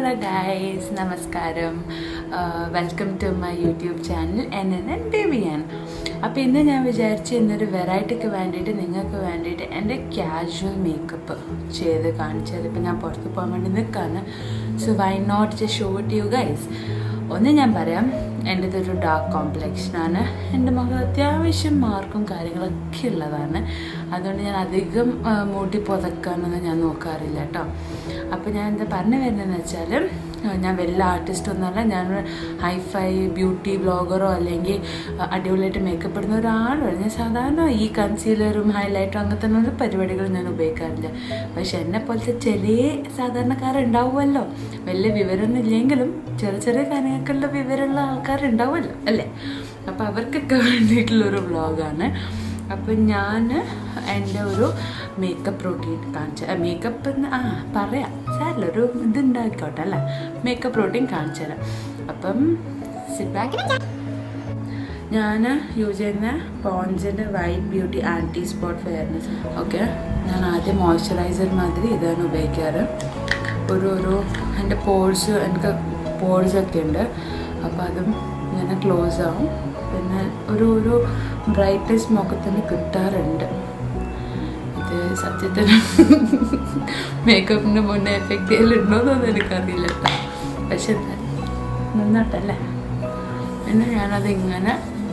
hello guys നമസ്കാരം welcome to my YouTube channel എന്നെ ഞാൻ ബേബിയാണ് അപ്പോൾ ഇന്ന് ഞാൻ വിചാരിച്ചു ഇന്നൊരു വെറൈറ്റിക്ക് വേണ്ടിയിട്ട് നിങ്ങൾക്ക് വേണ്ടിയിട്ട് എൻ്റെ ക്യാഷ്വൽ മേക്കപ്പ് ചെയ്ത് കാണിച്ചത് ഇപ്പം ഞാൻ പുറത്ത് പോകാൻ വേണ്ടി നിൽക്കുകയാണ് so why not just show it you guys ഒന്ന് ഞാൻ പറയാം എൻ്റെതൊരു ഡാർക്ക് കോംപ്ലക്ഷനാണ് എൻ്റെ മകൾ അത്യാവശ്യം മാർക്കും കാര്യങ്ങളൊക്കെ ഉള്ളതാണ് അതുകൊണ്ട് ഞാൻ അധികം ആ, മൂട്ടി പുതക്കാനൊന്നും ഞാൻ നോക്കാറില്ല കേട്ടോ അപ്പോൾ ഞാൻ എന്താ പറഞ്ഞു വരുന്നതെന്ന് വെച്ചാൽ ആ, ഞാൻ വലിയ ആർട്ടിസ്റ്റ് ഒന്നുമല്ല ഞാൻ ഹൈഫൈ ബ്യൂട്ടി ബ്ലോഗറോ അല്ലെങ്കിൽ ആ, അടിപൊളിയായിട്ട് മേക്കപ്പ് ഇടുന്ന ഒരാളല്ല ഞാൻ സാധാരണ ഈ കൺസീലറും ഹൈലൈറ്ററും അങ്ങനത്തെ ഒന്നും പരിപാടികൾ ഞാൻ ഉപയോഗിക്കാറില്ല പക്ഷെ എന്നെ പോലത്തെ ചെറിയ സാധാരണക്കാരുണ്ടാവുമല്ലോ വലിയ വിവരമൊന്നും ഇല്ലെങ്കിലും ചെറിയ ചെറിയ കാര്യങ്ങൾക്കുള്ള വിവരമുള്ള ആൾക്കാരുണ്ടാവുമല്ലോ അല്ലേ അപ്പോൾ അവർക്കൊക്കെ വേണ്ടിയിട്ടുള്ളൊരു വ്ളോഗാണ് അപ്പം ഞാൻ എൻ്റെ ഒരു മേക്കപ്പ് റൂട്ടീൻ കാണിച്ച മേക്കപ്പ് ആ പറയാം സാരല്ല ഒരു ഇതുണ്ടാക്കിക്കോട്ടെ അല്ലേ മേക്കപ്പ് റൂട്ടീൻ കാണിച്ചു തരാം അപ്പം സിറ്റ് ബാക്ക് ഞാൻ യൂസ് ചെയ്യുന്ന പോൺസിൻ്റെ white beauty anti spot fairness okay ഞാൻ ആദ്യം മോയ്സ്ചറൈസർ മാതിരി ഇതാണ് ഉപയോഗിക്കാറ് ഒരു ഒരു എൻ്റെ പോഴ്സ് എനിക്ക് പോഴ്സ് ഒക്കെ ഉണ്ട് അപ്പോൾ അതും ഇങ്ങനെ ക്ലോസ് ആവും പിന്നെ ഒരു ഒരു ബ്രൈറ്റ്നസ് മുഖത്തിന് കിട്ടാറുണ്ട് ഇത് സത്യത്തിൽ മേക്കപ്പിന് മുന്നേ എഫക്റ്റ് ചെയ്യലുണ്ടോയെന്നൊന്നും എനിക്കറിയില്ല കേട്ടോ പക്ഷെ എന്നാലും നന്നായിട്ടല്ലേ പിന്നെ ഞാനത് ഇങ്ങനെ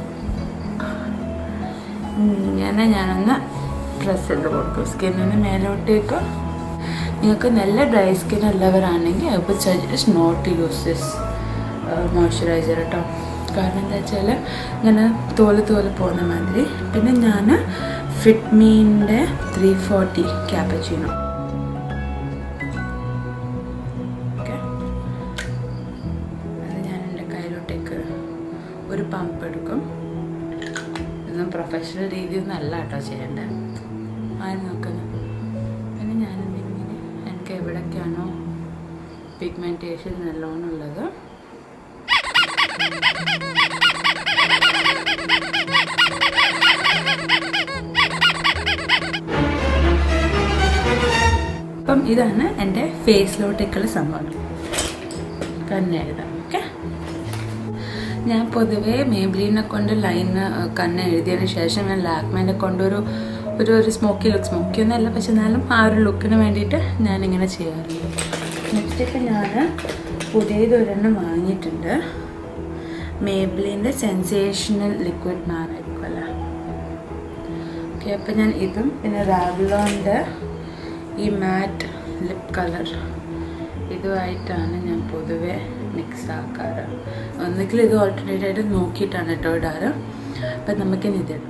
ഇങ്ങനെ ഞാനൊന്ന് ഡ്രസ്സ് ചെയ്ത് കൊടുക്കും സ്കിന്നിന് മേലോട്ടേക്ക് നിങ്ങൾക്ക് നല്ല ഡ്രൈ സ്കിൻ ഉള്ളവരാണെങ്കിൽ ഇപ്പോൾ suggest not to use this moisturiser കേട്ടോ കാരണം എന്താ വെച്ചാൽ ഇങ്ങനെ തോല് തോല് പോകുന്ന മാതിരി പിന്നെ ഞാൻ ഫിറ്റ്മീൻ്റെ ത്രീ ഫോർട്ടി ക്യാപ്പച്ചീനോ ഓക്കെ അത് ഞാൻ എൻ്റെ കയ്യിലോട്ടേക്ക് ഒരു പമ്പ് എടുക്കും ഇതൊന്നും പ്രൊഫഷണൽ രീതിയൊന്നും അല്ല കേട്ടോ ചെയ്യേണ്ടത് ആരും നോക്കുന്നത് പിന്നെ ഞാൻ എന്തെങ്കിലും എനിക്ക് എവിടൊക്കെയാണോ പിഗ്മെൻറ്റേഷൻ നല്ലോണം ഉള്ളത് അപ്പം ഇതാണ് എൻ്റെ ഫേസിലോട്ടേക്കുള്ള സംഭവങ്ങൾ കണ്ണെഴുതാം ഓക്കെ ഞാൻ പൊതുവേ മേബ്ലീനെ കൊണ്ട് ലൈന് കണ്ണ് എഴുതിയതിന് ശേഷം ഞാൻ ലാക്മേനെ കൊണ്ടൊരു ഒരു ഒരു സ്മോക്കി ലുക്ക് സ്മോക്കി ഒന്നുമല്ല പക്ഷെ എന്നാലും ആ ഒരു ലുക്കിന് വേണ്ടിയിട്ട് ഞാനിങ്ങനെ ചെയ്യാറുണ്ട് ലിപ്സ്റ്റിക്ക് ഞാൻ പുതിയതൊരെണ്ണം വാങ്ങിയിട്ടുണ്ട് മേബ്ലിൻ്റെ സെൻസേഷണൽ ലിക്വിഡ് മാറായിരിക്കും അല്ല ഓക്കെ അപ്പം ഞാൻ ഇതും പിന്നെ റാവ്ലോൻ്റെ ഈ മാറ്റ് ലിപ് കളർ ഇതുമായിട്ടാണ് ഞാൻ പൊതുവെ മിക്സ് ആക്കാറ് ഒന്നുകിൽ ഇത് ഓൾട്ടർനേറ്റ് ആയിട്ട് നോക്കിയിട്ടാണ് കേട്ടോ ഇടാറ് അപ്പം നമുക്കിനി ഇതിടാം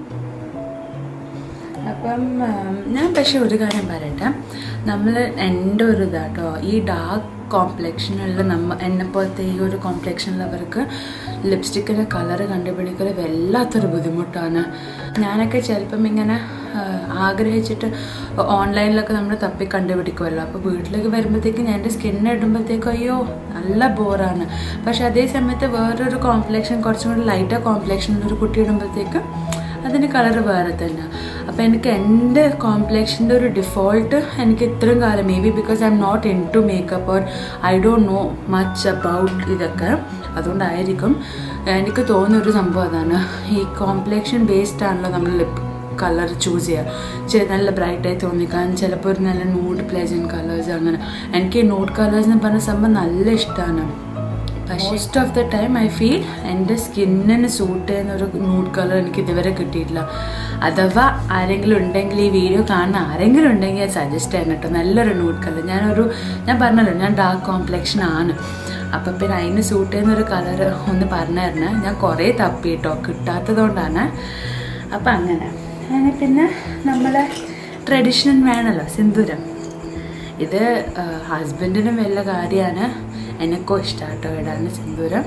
അപ്പം ഉം, ഞാൻ പക്ഷെ ഒരു കാര്യം പറയട്ടെ നമ്മൾ എൻ്റെ ഒരു ഇതാട്ടോ ഈ ഡാർക്ക് കോംപ്ലക്ഷനുള്ള നമ്മ എന്നെ പോലത്തെ ഈ ഒരു കോംപ്ലക്ഷനുള്ളവർക്ക് ലിപ്സ്റ്റിക്കിൻ്റെ കളറ് കണ്ടുപിടിക്കൽ വല്ലാത്തൊരു ബുദ്ധിമുട്ടാണ് ഞാനൊക്കെ ചിലപ്പം ഇങ്ങനെ ആ, ആഗ്രഹിച്ചിട്ട് ഓൺലൈനിലൊക്കെ നമ്മൾ തപ്പി കണ്ടുപിടിക്കുമല്ലോ അപ്പോൾ വീട്ടിലേക്ക് വരുമ്പോഴത്തേക്ക് ഞാൻ എൻ്റെ സ്കിന്നിന് ഇടുമ്പോഴത്തേക്കും അയ്യോ നല്ല ബോറാണ് പക്ഷെ അതേ സമയത്ത് വേറൊരു കോംപ്ലക്ഷൻ കുറച്ചും കൂടി ലൈറ്റർ കോംപ്ലക്ഷനിലൊരു കുട്ടി ഇടുമ്പോഴത്തേക്ക് അതിൻ്റെ കളർ വേറെ തന്നെ അപ്പോൾ എനിക്ക് എൻ്റെ കോംപ്ലക്ഷൻ്റെ ഒരു ഡിഫോൾട്ട് എനിക്ക് ഇത്രയും കാലം maybe because I'm not into makeup or I don't know much about ഇതൊക്കെ അതുകൊണ്ടായിരിക്കും എനിക്ക് തോന്നുന്ന ഒരു സംഭവം അതാണ് ഈ കോംപ്ലക്ഷൻ ബേസ്ഡ് ആണല്ലോ നമ്മൾ ലിപ്പ് കളർ ചൂസ് ചെയ്യുക ചില നല്ല ബ്രൈറ്റായി തോന്നിക്കാൻ ചിലപ്പോൾ ഒരു നല്ല നൂഡ് പ്ലേജൻ കളേഴ്സ് അങ്ങനെ എനിക്ക് ഈ നൂഡ് കളേഴ്സ് എന്ന് പറഞ്ഞ സംഭവം നല്ല ഇഷ്ടമാണ് പക്ഷേ most of the time I feel എൻ്റെ സ്കിന്നിന് സൂട്ട് ചെയ്യുന്ന ഒരു നൂഡ് കളർ എനിക്ക് ഇതുവരെ കിട്ടിയിട്ടില്ല അഥവാ ആരെങ്കിലും ഉണ്ടെങ്കിൽ ഈ വീഡിയോ കാണുന്ന ആരെങ്കിലും ഉണ്ടെങ്കിൽ സജസ്റ്റ് ചെയ്യാൻ കേട്ടോ നല്ലൊരു നൂഡ് കളർ ഞാനൊരു ഞാൻ പറഞ്ഞല്ലോ ഞാൻ ഡാർക്ക് കോംപ്ലക്ഷൻ ആണ് അപ്പം പിന്നെ അതിന് സൂട്ട് ചെയ്യുന്ന ഒരു കളർ ഒന്ന് പറഞ്ഞു തരണേ ഞാൻ കുറേ തപ്പി കേട്ടോ കിട്ടാത്തതുകൊണ്ടാണ് അപ്പം അങ്ങനെ അങ്ങനെ പിന്നെ നമ്മളെ ട്രഡീഷണൽ വേണമല്ലോ സിന്ദൂരം ഇത് ഹസ്ബൻഡിനും വലിയ കാര്യമാണ് എനിക്കും ഇഷ്ടമാട്ടോ ഇടാൻ സിന്ദൂരം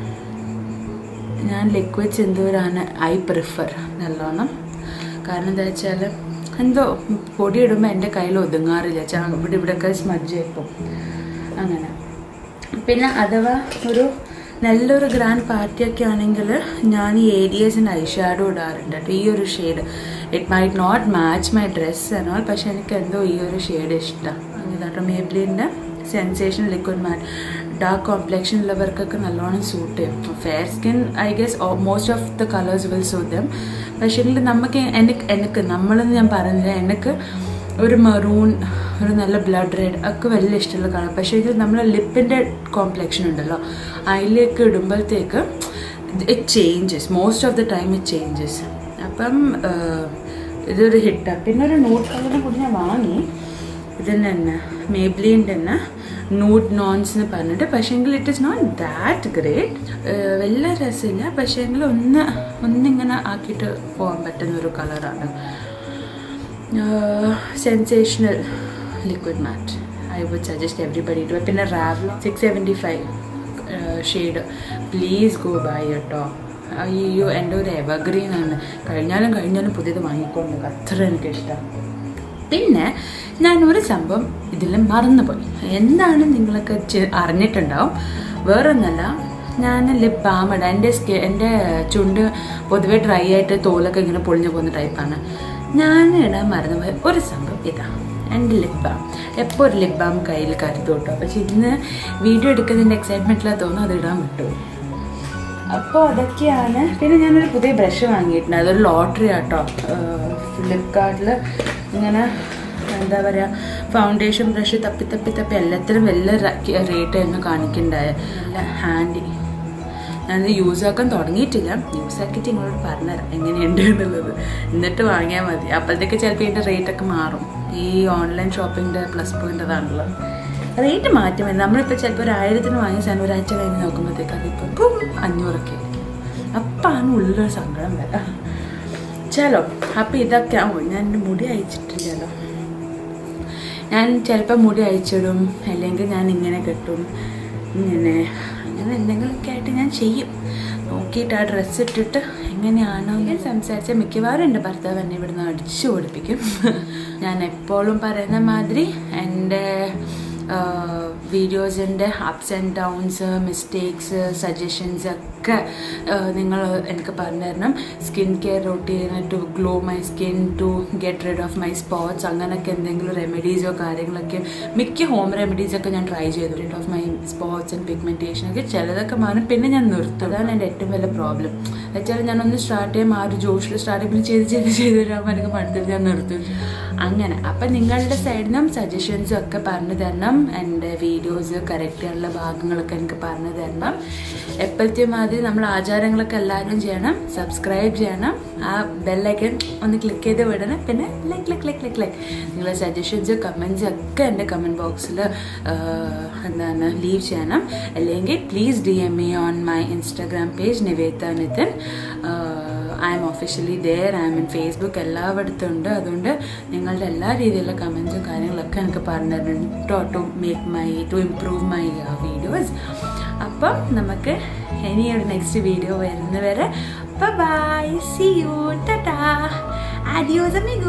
ഞാൻ ലിക്വിഡ് സിന്ദൂരാണ് ഐ പ്രിഫർ നല്ലോണം കാരണം എന്താ വെച്ചാൽ എന്തോ പൊടി ഇടുമ്പോൾ എൻ്റെ കയ്യിൽ ഒതുങ്ങാറില്ല ചാ ഇവിടെ ഇവിടെയൊക്കെ സ്മജ് ഇപ്പം അങ്ങനെ പിന്നെ അഥവാ ഒരു നല്ലൊരു ഗ്രാൻഡ് പാർട്ടിയൊക്കെ ആണെങ്കിൽ ഞാൻ ഈ ഏരിയസിൻ്റെ ഐ ഷാഡോ ഇടാറുണ്ട് കേട്ടോ ഈ ഒരു shade it might not match my dress എന്നാൽ പക്ഷെ എനിക്ക് എന്തോ ഈ ഒരു ഷെയ്ഡ് ഇഷ്ടം ഇതാട്ടോ മേബ്ലിൻ്റെ sensation liquid matte dark complexion ഉള്ളവർക്കൊക്കെ നല്ലോണം സൂട്ട് ചെയ്യും fair skin I guess most of the colours will suit them പക്ഷേ നമുക്ക് എനിക്ക് എനിക്ക് നമ്മളെന്ന് ഞാൻ പറയുന്നില്ല എനിക്ക് ഒരു മെറൂൺ ഒരു നല്ല ബ്ലഡ് റെഡ് ഒക്കെ വലിയ ഇഷ്ടമുള്ള കളർ പക്ഷേ ഇത് നമ്മളെ ലിപ്പിൻ്റെ കോംപ്ലക്ഷൻ ഉണ്ടല്ലോ അതിലേക്ക് ഇടുമ്പോഴത്തേക്ക് it changes most of the time it changes അപ്പം ഇതൊരു ഹിറ്റാണ് പിന്നെ ഒരു നോട്ട് കളറിനെ കൂടി ഞാൻ വാങ്ങി ഇതിന് തന്നെ മേബ്ലിൻ്റെ തന്നെ നൂഡ് നോൺസ് എന്ന് പറഞ്ഞിട്ട് പക്ഷേങ്കിൽ it is not that great വലിയ രസമില്ല പക്ഷേങ്കിൽ ഒന്ന് ഒന്നിങ്ങനെ ആക്കിയിട്ട് പോകാൻ പറ്റുന്ന ഒരു കളറാണ് sensational liquid matte I would suggest everybody to പിന്നെ റാവ്ലോ six seventy five shade please go buy കേട്ടോ അയ്യോ എൻ്റെ ഒരു എവർഗ്രീൻ ആണ് കഴിഞ്ഞാലും കഴിഞ്ഞാലും പുതിയത് വാങ്ങിക്കൊണ്ട് അത്ര എനിക്കിഷ്ടം പിന്നെ ഞാൻ ഒരു സംഭവം ഇതിൽ മറന്നുപോയി എന്താണ് നിങ്ങളൊക്കെ അറിഞ്ഞിട്ടുണ്ടാവും വേറൊന്നല്ല ഞാൻ ലിപ് ബാം ഇടാം എൻ്റെ സ്കി എൻ്റെ ചുണ്ട് പൊതുവേ ഡ്രൈ ആയിട്ട് തോലൊക്കെ ഇങ്ങനെ പൊളിഞ്ഞു പോകുന്ന ടൈപ്പാണ് ഞാൻ ഇടാൻ മറന്നുപോയ ഒരു സംഭവം ഇതാ എൻ്റെ ലിപ് ബാം എപ്പോൾ ഒരു ലിപ് ബാം കയ്യിൽ കരുതും കേട്ടോ പക്ഷെ ഇന്ന് വീഡിയോ എടുക്കുന്നതിൻ്റെ എക്സൈറ്റ്മെൻറ്റിലാണ് തോന്നുന്നു അത് ഇടാൻ വിട്ടുപോയി അപ്പോൾ അതൊക്കെയാണ് പിന്നെ ഞാനൊരു പുതിയ ബ്രഷ് വാങ്ങിയിട്ടുണ്ട് അതൊരു ലോട്ടറി ആട്ടോ ഫ്ലിപ്കാർട്ടിൽ ഇങ്ങനെ എന്താ പറയുക ഫൗണ്ടേഷൻ ബ്രഷ് തപ്പി തപ്പി തപ്പി എല്ലാത്തിനും വലിയ റേറ്റ് ആയിരുന്നു കാണിക്കണ്ടായ ഹാൻഡി ഞാനത് യൂസ് ആക്കാൻ തുടങ്ങിയിട്ടില്ല യൂസ് ആക്കിയിട്ട് നിങ്ങളോട് പറഞ്ഞുതരാം എങ്ങനെയുണ്ട് എന്നുള്ളത് എന്നിട്ട് വാങ്ങിയാൽ മതി അപ്പോഴത്തേക്ക് ചിലപ്പോൾ ഇതിൻ്റെ റേറ്റൊക്കെ മാറും ഈ ഓൺലൈൻ ഷോപ്പിങ്ങിൻ്റെ പ്ലസ് പോയിൻ്റ് അതാണല്ലോ റേറ്റ് മാറ്റം വരും നമ്മളിപ്പോൾ ചിലപ്പോൾ ഒരു ആയിരത്തിന് വാങ്ങിയ സാധനം ഒരാഴ്ച കഴിഞ്ഞ് നോക്കുമ്പോഴത്തേക്ക് അതിപ്പോൾ ഇപ്പം അഞ്ഞൂറൊക്കെ അപ്പാണ് ഉള്ളിലൊരു സങ്കടം വരാം ചലോ അപ്പോൾ ഇതൊക്കെ ആവും ഞാൻ എൻ്റെ മുടി അയച്ചിട്ടില്ലല്ലോ ഞാൻ ചിലപ്പോൾ മുടി അയച്ചിടും അല്ലെങ്കിൽ ഞാൻ ഇങ്ങനെ കെട്ടും ഇങ്ങനെ അങ്ങനെ എന്തെങ്കിലുമൊക്കെ ആയിട്ട് ഞാൻ ചെയ്യും നോക്കിയിട്ട് ആ ഡ്രസ്സ് ഇട്ടിട്ട് എങ്ങനെയാണോ ഞാൻ സംസാരിച്ച മിക്കവാറും എൻ്റെ ഭർത്താവ് എന്നെ ഇവിടുന്ന് അടിച്ചു ഓടിപ്പിക്കും ഞാൻ എപ്പോഴും പറയുന്ന മാതിരി എൻ്റെ വീഡിയോസിൻ്റെ ups and downs mistakes suggestions ഒക്കെ നിങ്ങൾ എനിക്ക് പറഞ്ഞു തരണം skin care routine to glow my skin to get rid of my spots അങ്ങനെയൊക്കെ എന്തെങ്കിലും റെമഡീസോ കാര്യങ്ങളൊക്കെ മിക്ക ഹോം റെമഡീസൊക്കെ ഞാൻ ട്രൈ ചെയ്തു rid of my spots and pigmentation ഒക്കെ ചിലതൊക്കെ മാറും പിന്നെ ഞാൻ നിർത്തും അതാണ് എൻ്റെ ഏറ്റവും വലിയ പ്രോബ്ലം വെച്ചാൽ ഞാനൊന്ന് സ്റ്റാർട്ട് ചെയ്യും ആ ഒരു ജോഷിൽ സ്റ്റാർട്ടിങ്ങിൽ ചെയ്ത് ചെയ്ത് ചെയ്ത് വരുമ്പോൾ എനിക്ക് മടുത്തിട്ട് ഞാൻ നിർത്തും അങ്ങനെ അപ്പം നിങ്ങളുടെ സൈഡിൽ നിന്നും സജഷൻസും ഒക്കെ പറഞ്ഞു തരണം എൻ്റെ വീഡിയോസ് കറക്റ്റ് ചെയ്യാനുള്ള ഭാഗങ്ങളൊക്കെ എനിക്ക് പറഞ്ഞു തരണം എപ്പോഴത്തെ മാതിരി നമ്മൾ ആചാരങ്ങളൊക്കെ എല്ലാവരും ചെയ്യണം സബ്സ്ക്രൈബ് ചെയ്യണം ആ ബെല്ലൈക്കൻ ഒന്ന് ക്ലിക്ക് ചെയ്ത് വിടണം പിന്നെ like like like like like നിങ്ങളുടെ സജഷൻസ് കമൻസ് ഒക്കെ എൻ്റെ കമൻറ്റ് ബോക്സിൽ എന്താണ് ലീവ് ചെയ്യണം അല്ലെങ്കിൽ please D M E on my Instagram page Niveta Nithin I'm officially there I'm in Facebook എല്ലായിടത്തും ഉണ്ട് അതുകൊണ്ട് നിങ്ങളുടെ എല്ലാ രീതിയിലുള്ള കമൻസും കാര്യങ്ങളൊക്കെ എനിക്ക് പറഞ്ഞു തരുന്നുണ്ട് to make my to improve my videos അപ്പം നമുക്ക് ഇനിയൊരു നെക്സ്റ്റ് വീഡിയോ വരുന്നവരെ ബൈ സി യു ടാറ്റാ ആഡിയോസ് അമിഗോ